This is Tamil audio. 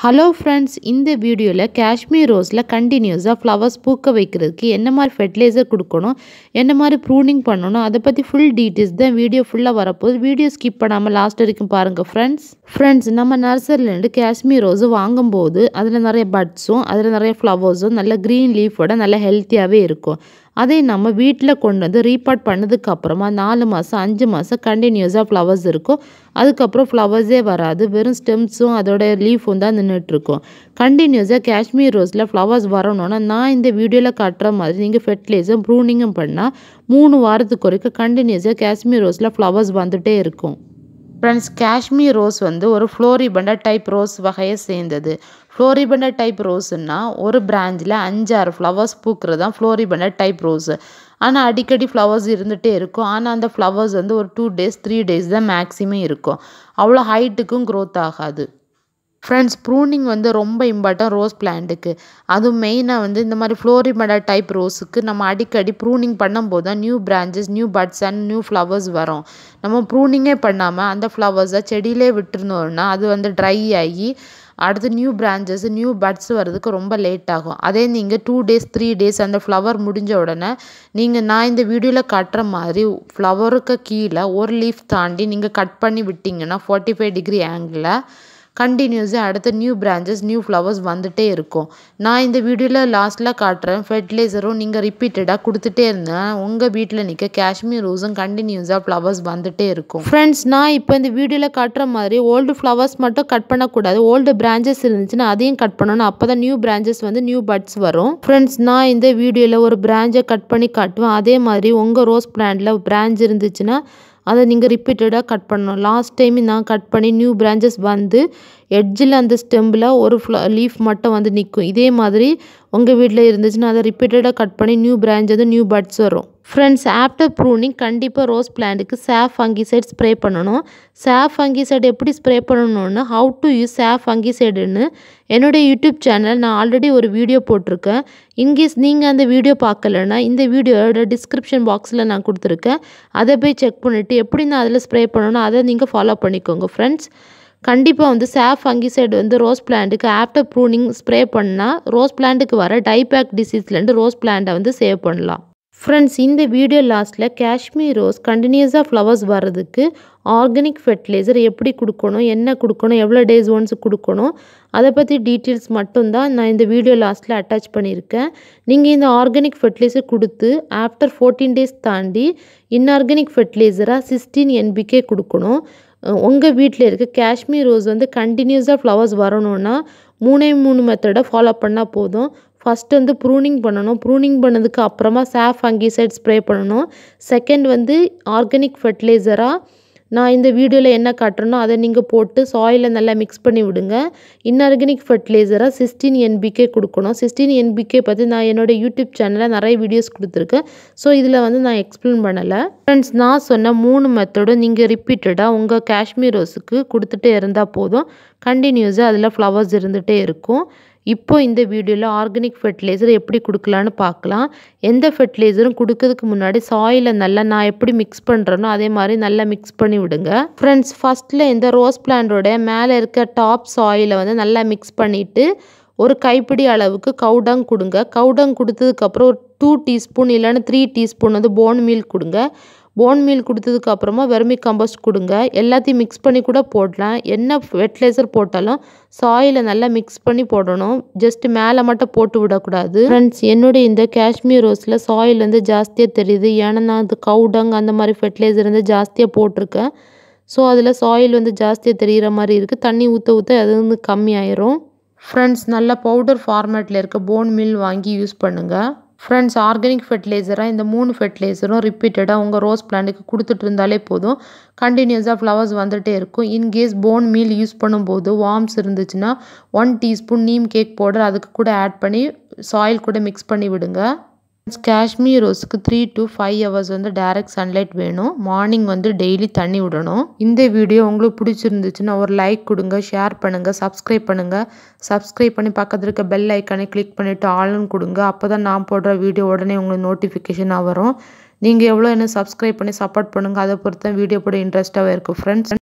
ஹலோ ஃப்ரெண்ட்ஸ் இந்த வீடியோவில் காஷ்மீர் ரோஸில் கண்டினியூஸாக ஃப்ளவர்ஸ் பூக்க வைக்கிறதுக்கு என்ன மாதிரி ஃபெர்டிலைசர் கொடுக்கணும் என்ன மாதிரி ப்ரூனிங் பண்ணணும் அதை பற்றி ஃபுல் டீட்டெயில்ஸ் தான் வீடியோ ஃபுல்லாக வரப்போகுது வீடியோ ஸ்கிப் பண்ணாமல் லாஸ்ட் வரைக்கும் பாருங்கள் ஃப்ரெண்ட்ஸ் ஃப்ரெண்ட்ஸ் நம்ம நர்சரிலேருந்து காஷ்மீர் ரோஸு வாங்கும்போது அதில் நிறைய பட்ஸும் அதில் நிறைய ஃப்ளவர்ஸும் நல்ல க்ரீன் லீஃபோட நல்ல ஹெல்த்தியாகவே இருக்கும் அதே நம்ம வீட்டில் கொண்டு வந்து ரீபாட் பண்ணதுக்கு அப்புறமா நாலு மாதம் அஞ்சு மாதம் கண்டினியூஸாக ஃப்ளவர்ஸ் இருக்கும் அதுக்கப்புறம் ஃப்ளவர்ஸே வராது வெறும் ஸ்டெம்ஸும் அதோட லீஃபும் தான் நின்றுட்டுருக்கும் கண்டினியூஸாக காஷ்மீர் ரோஸில் ஃப்ளவர்ஸ் வரணும்னா நான் இந்த வீடியோவில் காட்டுற மாதிரி நீங்கள் ஃபெர்டிலைஸும் ப்ரூனிங்கும் பண்ணால் மூணு வாரத்துக்கு வரைக்கும் கண்டினியூஸாக காஷ்மீர் ரோஸில் ஃப்ளவர்ஸ் வந்துகிட்டே இருக்கும் ஃப்ரெண்ட்ஸ் காஷ்மீர் ரோஸ் வந்து ஒரு ஃப்ளோரிபண்டா டைப் ரோஸ் வகையை சேர்ந்தது ஃப்ளோரிபண்டா டைப் ரோஸுன்னா ஒரு பிராஞ்சில் அஞ்சாறு ஃப்ளவர்ஸ் பூக்கிறது தான் ஃப்ளோரிபண்டா டைப் ரோஸு ஆனால் அடிக்கடி ஃப்ளவர்ஸ் இருந்துகிட்டே இருக்கும் ஆனால் அந்த ஃப்ளவர்ஸ் வந்து ஒரு டூ டேஸ் த்ரீ டேஸ் தான் மேக்ஸிமம் இருக்கும் அவ்வளோ ஹைட்டுக்கும் க்ரோத் ஆகாது ஃப்ரெண்ட்ஸ் ப்ரூனிங் வந்து ரொம்ப இம்பார்ட்டன் ரோஸ் பிளான்ட்டுக்கு அதுவும் மெயினாக வந்து இந்த மாதிரி ஃப்ளோரிமடா டைப் ரோஸுக்கு நம்ம அடிக்கடி ப்ரூனிங் பண்ணும்போது தான் new branches new buds and new flowers வரும் நம்ம ப்ரூனிங்கே பண்ணாமல் அந்த ஃப்ளவர்ஸை செடியிலே விட்டுருந்தோம்னா அது வந்து ட்ரை ஆகி அடுத்து நியூ பிரான்ச்சஸ் நியூ பட்ஸ் வர்றதுக்கு ரொம்ப லேட் ஆகும் அதே நீங்கள் டூ டேஸ் த்ரீ டேஸ் அந்த ஃப்ளவர் முடிஞ்ச உடனே நீங்கள் நான் இந்த வீடியோவில் காட்டுற மாதிரி ஃப்ளவருக்கு கீழே ஒரு லீஃப் தாண்டி நீங்கள் கட் பண்ணி விட்டிங்கன்னா ஃபார்ட்டி ஃபைவ் டிகிரி ஆங்கிளில் கண்டினியூஸாக அடுத்த நியூ பிரான்ச்சஸ் நியூ ஃப்ளவர்ஸ் வந்துகிட்டே இருக்கும் நான் இந்த வீடியோவில் லாஸ்ட்டில் காட்டுறேன் ஃபெர்டிலைசரும் நீங்கள் ரிப்பீட்டடாக கொடுத்துட்டே இருந்தேன் உங்கள் வீட்டில் நிற்க காஷ்மீர் ரோஸும் கண்டினியூஸாக ஃப்ளவர்ஸ் வந்துகிட்டே இருக்கும் ஃப்ரெண்ட்ஸ் நான் இப்போ இந்த வீடியோவில் காட்டுற மாதிரி ஓல்டு ஃப்ளவர்ஸ் மட்டும் கட் பண்ணக்கூடாது ஓல்டு பிரான்ச்சஸ் இருந்துச்சுன்னா அதையும் கட் பண்ணணும் அப்போ தான் நியூ பிரான்ச்சஸ் வந்து நியூ பட்ஸ் வரும் ஃப்ரெண்ட்ஸ் நான் இந்த வீடியோவில் ஒரு பிரான்ச்சை கட் பண்ணி காட்டுவேன் அதே மாதிரி உங்கள் ரோஸ் பிளான்ட்டில் பிரான்ச் இருந்துச்சுன்னா அதை நீங்கள் ரிப்பீட்டடாக கட் பண்ணணும் லாஸ்ட் டைம் நான் கட் பண்ணி நியூ பிரான்ச்சஸ் வந்து எட்ஜில் அந்த ஸ்டெம்பில் ஒரு ஃப்ள லீஃப் மட்டும் வந்து நிற்கும் இதே மாதிரி உங்கள் வீட்டில் இருந்துச்சுன்னா அதை ரிப்பீட்டடாக கட் பண்ணி நியூ பிரான்ச் வந்து நியூ பட்ஸ் வரும் ஃப்ரெண்ட்ஸ் ஆஃப்டர் ப்ரூனிங் கண்டிப்பாக ரோஸ் பிளான்ட்டுக்கு சேஃப் ஃபங்கிசைட் ஸ்ப்ரே பண்ணணும் சேஃப் ஃபங்கிசைட் எப்படி ஸ்ப்ரே பண்ணணும்னு ஹவு டு யூஸ் சேஃப் ஃபங்கிசைடுன்னு என்னுடைய யூடியூப் சேனல் நான் ஆல்ரெடி ஒரு வீடியோ போட்டிருக்கேன் இன்கேஸ் நீங்கள் அந்த வீடியோ பார்க்கலன்னா இந்த வீடியோட டிஸ்கிரிப்ஷன் பாக்ஸில் நான் கொடுத்துருக்கேன் அதை போய் செக் பண்ணிவிட்டு எப்படி நான் அதில் ஸ்ப்ரே பண்ணணும் அதை நீங்கள் ஃபாலோ பண்ணிக்கோங்க ஃப்ரெண்ட்ஸ் கண்டிப்பாக வந்து சேஃப் ஃபங்கிசைடு வந்து ரோஸ் பிளான்ட்டுக்கு ஆஃப்டர் ப்ரூனிங் ஸ்ப்ரே பண்ணால் ரோஸ் பிளான்ட்டுக்கு வர டைபேக் டிசீஸ்லேருந்து ரோஸ் பிளான்ட்டை வந்து சேவ் பண்ணலாம் ஃப்ரெண்ட்ஸ் இந்த வீடியோ லாஸ்ட்டில் காஷ்மீர் ரோஸ் கண்டினியூஸாக ஃப்ளவர்ஸ் வர்றதுக்கு ஆர்கானிக் ஃபெர்டிலைசர் எப்படி கொடுக்கணும் என்ன கொடுக்கணும் எவ்வளோ டேஸ் ஒன்ஸ் கொடுக்கணும் அதை பற்றி டீட்டெயில்ஸ் மட்டும்தான் நான் இந்த வீடியோ லாஸ்ட்டில் அட்டாச் பண்ணியிருக்கேன் நீங்கள் இந்த ஆர்கானிக் ஃபெர்டிலைசர் கொடுத்து ஆஃப்டர் ஃபோர்டீன் டேஸ் தாண்டி இன்ஆர்கானிக் ஃபெர்டிலைசராக சிக்ஸ்டீன் என்பிகே கொடுக்கணும் உங்கள் வீட்டில் இருக்க காஷ்மீர் ரோஸ் வந்து கண்டினியூஸாக ஃப்ளவர்ஸ் வரணும்னா மூணே மூணு மெத்தடை ஃபாலோ பண்ணால் போதும் ஃபஸ்ட் வந்து ப்ரூனிங் பண்ணணும் ப்ரூனிங் பண்ணதுக்கு அப்புறமா சாஃப் ஃபங்கிசைட் ஸ்ப்ரே பண்ணணும் செகண்ட் வந்து ஆர்கானிக் ஃபெர்டிலைசராக நான் இந்த வீடியோவில் என்ன காட்டுறனோ அதை நீங்கள் போட்டு சாயிலில் நல்லா மிக்ஸ் பண்ணி விடுங்க இன்ஆர்கானிக் ஃபெர்டிலைசராக சிக்ஸ்டீன் என்பிகே கொடுக்கணும் சிக்ஸ்டீன் என்பிகே பற்றி நான் என்னோடய யூடியூப் சேனலில் நிறைய வீடியோஸ் கொடுத்துருக்கேன் ஸோ இதில் வந்து நான் எக்ஸ்பிளைன் பண்ணலை ஃப்ரெண்ட்ஸ் நான் சொன்ன மூணு மெத்தடும் நீங்கள் ரிப்பீட்டடாக உங்கள் காஷ்மீர் ரோஸுக்கு கொடுத்துட்டே இருந்தால் போதும் கண்டினியூஸாக அதில் ஃப்ளவர்ஸ் இருந்துகிட்டே இருக்கும் இப்போ இந்த வீடியோவில் ஆர்கானிக் ஃபெர்டிலைசர் எப்படி கொடுக்கலான்னு பார்க்கலாம் எந்த ஃபெர்டிலைசரும் கொடுக்கறதுக்கு முன்னாடி சாயிலை நல்லா நான் எப்படி மிக்ஸ் பண்ணுறேனோ அதே மாதிரி நல்லா மிக்ஸ் பண்ணி விடுங்க ஃப்ரெண்ட்ஸ் ஃபஸ்ட்டில் இந்த ரோஸ் பிளான்டோட மேலே இருக்க டாப் சாயிலை வந்து நல்லா மிக்ஸ் பண்ணிவிட்டு ஒரு கைப்பிடி அளவுக்கு கவுடங் கொடுங்க கவுடங் கொடுத்ததுக்கப்புறம் ஒரு டூ டீஸ்பூன் இல்லைன்னா த்ரீ டீஸ்பூன் வந்து போன் மீல் கொடுங்க போன் மீல் கொடுத்ததுக்கு அப்புறமா வெர்மி கம்போஸ்ட் கொடுங்க எல்லாத்தையும் மிக்ஸ் பண்ணி கூட போடலாம் என்ன ஃபெர்டிலைசர் போட்டாலும் சாயிலை நல்லா மிக்ஸ் பண்ணி போடணும் ஜஸ்ட் மேலே மட்டும் போட்டு விடக்கூடாது ஃப்ரெண்ட்ஸ் என்னுடைய இந்த காஷ்மீர் ரோஸில் சாயில் வந்து ஜாஸ்தியாக தெரியுது ஏன்னா நான் அது கவுடங் அந்த மாதிரி ஃபெர்டிலைசர் வந்து ஜாஸ்தியாக போட்டிருக்கேன் ஸோ அதில் சாயில் வந்து ஜாஸ்தியாக தெரிகிற மாதிரி இருக்குது தண்ணி ஊற்ற ஊற்ற அது வந்து கம்மியாயிரும் ஃப்ரெண்ட்ஸ் நல்ல பவுடர் ஃபார்மேட்டில் இருக்க போன் மில் வாங்கி யூஸ் பண்ணுங்கள் ஃப்ரெண்ட்ஸ் ஆர்கானிக் ஃபெர்டிலைசராக இந்த மூணு ஃபெர்டிலைசரும் ரிப்பீட்டடாக உங்கள் ரோஸ் பிளான்ட்டுக்கு கொடுத்துட்டு இருந்தாலே போதும் கண்டினியூஸாக ஃப்ளவர்ஸ் வந்துகிட்டே இருக்கும் இன்கேஸ் போன் மீல் யூஸ் பண்ணும்போது வார்ம்ஸ் இருந்துச்சுன்னா one teaspoon neem cake powder அதுக்கு கூட ஆட் பண்ணி சாயில் கூட மிக்ஸ் பண்ணி விடுங்க காஷ்மீர் ரோஸுக்கு த்ரீ டு ஃபைவ் ஹவர்ஸ் வந்து டைரக்ட் சன்லைட் வேணும் மார்னிங் வந்து டெய்லி தண்ணி விடணும் இந்த வீடியோ உங்களுக்கு பிடிச்சிருந்துச்சுன்னா ஒரு லைக் கொடுங்க ஷேர் பண்ணுங்கள் சப்ஸ்கிரைப் பண்ணுங்கள் சப்ஸ்கிரைப் பண்ணி பக்கத்தில் இருக்க பெல் ஐக்கானை கிளிக் பண்ணிவிட்டு ஆல்னு கொடுங்க அப்போ தான் நான் போடுற வீடியோ உடனே உங்களுக்கு நோட்டிஃபிகேஷனாக வரும் நீங்கள் எவ்வளோ என்ன சப்ஸ்கிரைப் பண்ணி சப்போர்ட் பண்ணுங்கள் அதை பொறுத்து தான் வீடியோ போட இன்ட்ரெஸ்ட்டாகவே இருக்கும் ஃப்ரெண்ட்ஸ்